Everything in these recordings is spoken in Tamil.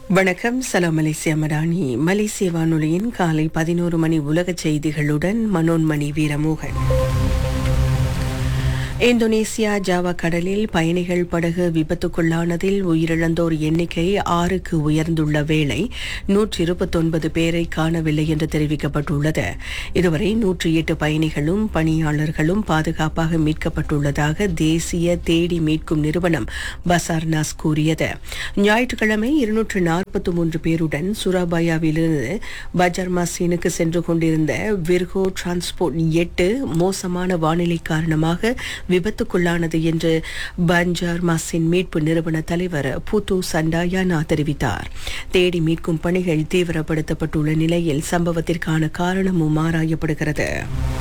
வணக்கம் சலாம் மலேசியா மடானி மலேசிய வானொலியின் காலை பதினோரு மணி உலக செய்திகளுடன் மனோன்மணி வீரமோகன் இந்தோனேசியா ஜாவா கடலில் பயணிகள் படகு விபத்துக்குள்ளானதில் உயிரிழந்தோர் எண்ணிக்கை ஆறுக்கு உயர்ந்துள்ள வேளை நூற்றி இருபத்தொன்பது பேரை காணவில்லை என்று தெரிவிக்கப்பட்டுள்ளது இதுவரை நூற்றி எட்டு பயணிகளும் பணியாளர்களும் பாதுகாப்பாக மீட்கப்பட்டுள்ளதாக தேசிய தேடி மீட்கும் நிறுவனம் பசார்னாஸ் கூறியது ஞாயிற்றுக்கிழமை இருநூற்று நாற்பத்தி மூன்று பேருடன் சுராபாயாவிலிருந்து பஜார் மசீனுக்கு சென்று கொண்டிருந்த விர்கோ டிரான்ஸ்போர்ட் எட்டு மோசமான வானிலை காரணமாக விபத்துக்குள்ளானது என்று பஞ்சார் மசின் மீட்பு நிறுவன தலைவர் புத்து சண்டாயானா தெரிவித்தார் தேடி மீட்கும் பணிகள் தீவிரப்படுத்தப்பட்டுள்ள நிலையில் சம்பவத்திற்கான காரணமும் ஆராயப்படுகிறது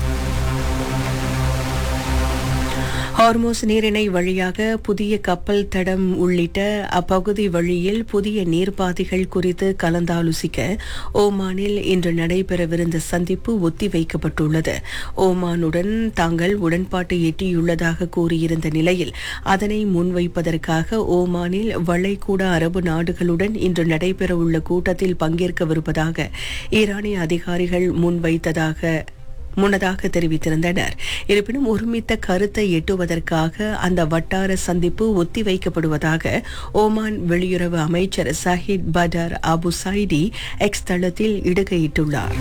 ஹார்மோஸ் நீரிணை வழியாக புதிய கப்பல் தடம் உள்ளிட்ட அப்பகுதி வழியில் புதிய நீர்ப்பாதைகள் குறித்து கலந்தாலோசிக்க ஓமானில் இன்று நடைபெறவிருந்த சந்திப்பு ஒத்திவைக்கப்பட்டுள்ளது ஓமானுடன் தாங்கள் உடன்பாட்டை எட்டியுள்ளதாக கூறியிருந்த நிலையில் அதனை முன்வைப்பதற்காக ஓமானில் வளைகுடா அரபு நாடுகளுடன் இன்று நடைபெறவுள்ள கூட்டத்தில் பங்கேற்கவிருப்பதாக ஈரானிய அதிகாரிகள் முன்வைத்ததாக முன்னதாக தெரிவித்திருந்தனர் இருப்பினும் ஒருமித்த கருத்தை எட்டுவதற்காக அந்த வட்டார சந்திப்பு ஒத்திவைக்கப்படுவதாக ஓமான் வெளியுறவு அமைச்சர் சஹித் படார் அபு சைடி எக்ஸ் தளத்தில் இடுகையிட்டுள்ளார்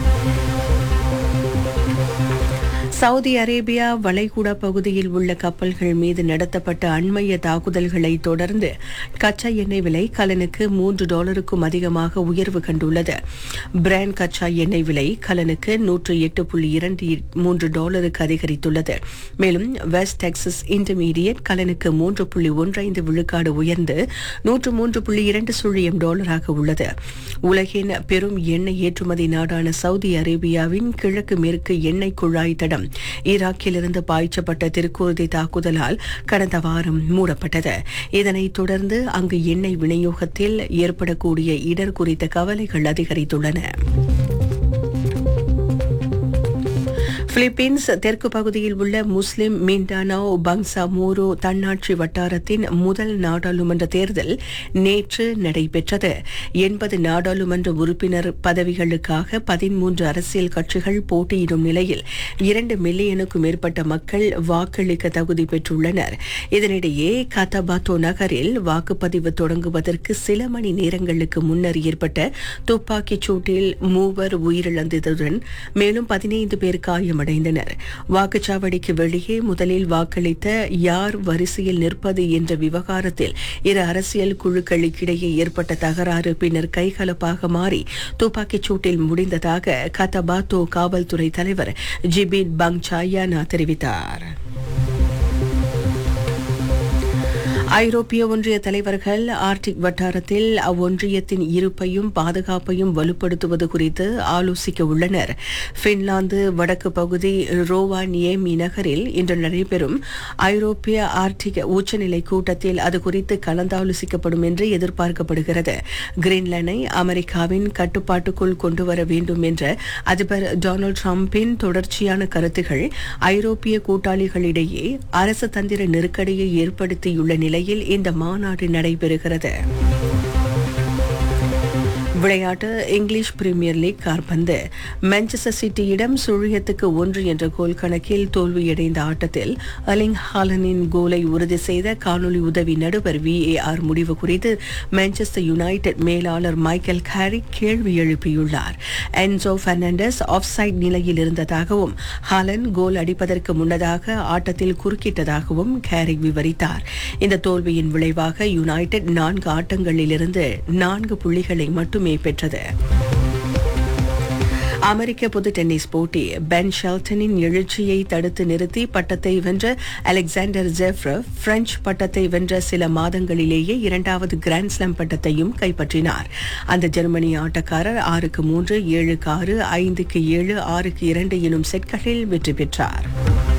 சவுதி அரேபியா வளைகுடா பகுதியில் உள்ள கப்பல்கள் மீது நடத்தப்பட்ட அண்மைய தாக்குதல்களை தொடர்ந்து கச்சா எண்ணெய் விலை கலனுக்கு மூன்று டாலருக்கும் அதிகமாக உயர்வு கண்டுள்ளது பிராண்ட் கச்சா எண்ணெய் விலை கலனுக்கு நூற்று எட்டு புள்ளி இரண்டு மூன்று டாலருக்கு அதிகரித்துள்ளது மேலும் வெஸ்ட் டெக்சஸ் இன்டர்மீடியட் கலனுக்கு மூன்று புள்ளி ஒன்றைந்து விழுக்காடு உயர்ந்து நூற்று மூன்று புள்ளி இரண்டு சுழியம் டாலராக உள்ளது உலகின் பெரும் எண்ணெய் ஏற்றுமதி நாடான சவுதி அரேபியாவின் கிழக்கு மேற்கு எண்ணெய் குழாய் தடம் ஈராக்கிலிருந்து பாய்ச்சப்பட்ட திருக்குருதி தாக்குதலால் கடந்த வாரம் மூடப்பட்டது இதனைத் தொடர்ந்து அங்கு எண்ணெய் விநியோகத்தில் ஏற்படக்கூடிய இடர் குறித்த கவலைகள் அதிகரித்துள்ளன பிலிப்பீன்ஸ் தெற்கு பகுதியில் உள்ள முஸ்லிம் மிண்டானோ பங்சாமோரோ தன்னாட்சி வட்டாரத்தின் முதல் நாடாளுமன்ற தேர்தல் நேற்று நடைபெற்றது எண்பது நாடாளுமன்ற உறுப்பினர் பதவிகளுக்காக பதிமூன்று அரசியல் கட்சிகள் போட்டியிடும் நிலையில் இரண்டு மில்லியனுக்கும் மேற்பட்ட மக்கள் வாக்களிக்க தகுதி பெற்றுள்ளனர் இதனிடையே கதபாத்தோ நகரில் வாக்குப்பதிவு தொடங்குவதற்கு சில மணி நேரங்களுக்கு முன்னர் ஏற்பட்ட துப்பாக்கிச் சூட்டில் மூவர் உயிரிழந்ததுடன் மேலும் பதினைந்து பேர் காயமடைந்தனர் அடைந்தனர் வாக்குச்சாவடிக்கு வெளியே முதலில் வாக்களித்த யார் வரிசையில் நிற்பது என்ற விவகாரத்தில் இரு அரசியல் குழுக்களுக்கிடையே ஏற்பட்ட தகராறு பின்னர் கைகலப்பாக மாறி துப்பாக்கிச் சூட்டில் முடிந்ததாக கதபாத்தோ காவல்துறை தலைவர் ஜிபின் பங்சாயானா தெரிவித்தார் ஐரோப்பிய ஒன்றிய தலைவர்கள் ஆர்டிக் வட்டாரத்தில் அவ்வொன்றியத்தின் இருப்பையும் பாதுகாப்பையும் வலுப்படுத்துவது குறித்து ஆலோசிக்க உள்ளனர் பின்லாந்து வடக்கு பகுதி ரோவானியேமி நகரில் இன்று நடைபெறும் ஐரோப்பிய ஆர்டிக் உச்சநிலை கூட்டத்தில் அது குறித்து கலந்தாலோசிக்கப்படும் என்று எதிர்பார்க்கப்படுகிறது கிரீன்லாண்டை அமெரிக்காவின் கட்டுப்பாட்டுக்குள் கொண்டுவர வேண்டும் என்ற அதிபர் டொனால்டு டிரம்பின் தொடர்ச்சியான கருத்துகள் ஐரோப்பிய கூட்டாளிகளிடையே அரசு தந்திர நெருக்கடியை ஏற்படுத்தியுள்ள நிலை நிலையில் இந்த மாநாடு நடைபெறுகிறது விளையாட்டு இங்கிலீஷ் பிரீமியர் லீக் கார்பந்து மான்செஸ்டர் சிட்டியிடம் சுழியத்துக்கு ஒன்று என்ற கோல் கணக்கில் தோல்வியடைந்த ஆட்டத்தில் அலிங் ஹாலனின் கோலை உறுதி செய்த காணொலி உதவி நடுவர் விஏஆர் முடிவு குறித்து மான்செஸ்டர் யுனைடெட் மேலாளர் மைக்கேல் கேரி கேள்வி எழுப்பியுள்ளார் என்சோ பெர்னாண்டஸ் ஆஃப் சைட் நிலையில் இருந்ததாகவும் ஹாலன் கோல் அடிப்பதற்கு முன்னதாக ஆட்டத்தில் குறுக்கிட்டதாகவும் கேரி விவரித்தார் இந்த தோல்வியின் விளைவாக யுனைடெட் நான்கு ஆட்டங்களிலிருந்து நான்கு புள்ளிகளை மட்டுமே மட்டுமே பெற்றது அமெரிக்க பொது டென்னிஸ் போட்டி பென் ஷெல்டனின் எழுச்சியை தடுத்து நிறுத்தி பட்டத்தை வென்ற அலெக்சாண்டர் ஜெஃப்ரவ் பிரெஞ்சு பட்டத்தை வென்ற சில மாதங்களிலேயே இரண்டாவது கிராண்ட்ஸ்லாம் பட்டத்தையும் கைப்பற்றினார் அந்த ஜெர்மனி ஆட்டக்காரர் ஆறுக்கு மூன்று ஏழுக்கு ஆறு ஐந்துக்கு ஏழு ஆறுக்கு இரண்டு எனும் செட்களில் வெற்றி பெற்றார்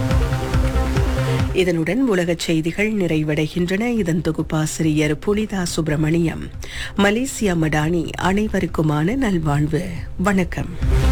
இதனுடன் உலகச் செய்திகள் நிறைவடைகின்றன இதன் தொகுப்பாசிரியர் புனிதா சுப்பிரமணியம் மலேசியா மடானி அனைவருக்குமான நல்வாழ்வு வணக்கம்